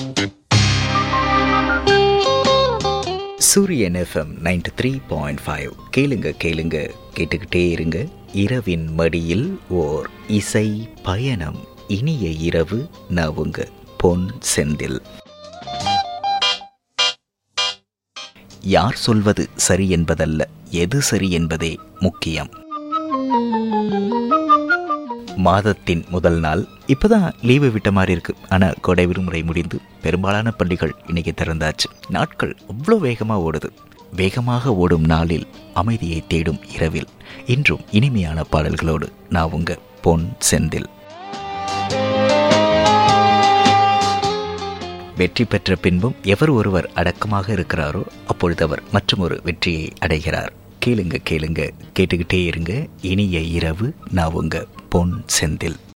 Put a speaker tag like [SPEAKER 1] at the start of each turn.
[SPEAKER 1] சூரியன் FM ninety three point five கேளுங்க கேளுங்க கேட்டுக்கிட்டே இருங்க இரவின் மடியில் ஓர் இசை பயணம் இனிய இரவு நான் உங்க பொன் செந்தில் யார் சொல்வது சரி என்பதல்ல எது சரி என்பதே முக்கியம் மாதத்தின் முதல் நாள் இப்பதான் லீவு விட்ட மாதிரி இருக்கு ஆனா கொடை விடுமுறை முடிந்து பெரும்பாலான பள்ளிகள் இன்னைக்கு திறந்தாச்சு நாட்கள் அவ்வளோ வேகமா ஓடுது வேகமாக ஓடும் நாளில் அமைதியை தேடும் இரவில் இன்றும் இனிமையான பாடல்களோடு நான் உங்க பொன் செந்தில் வெற்றி பெற்ற பின்பும் எவர் ஒருவர் அடக்கமாக இருக்கிறாரோ அப்பொழுது அவர் மற்றும் ஒரு வெற்றியை அடைகிறார் கேளுங்க கேளுங்க கேட்டுக்கிட்டே இருங்க இனிய இரவு நான் உங்க பொன் செந்தில்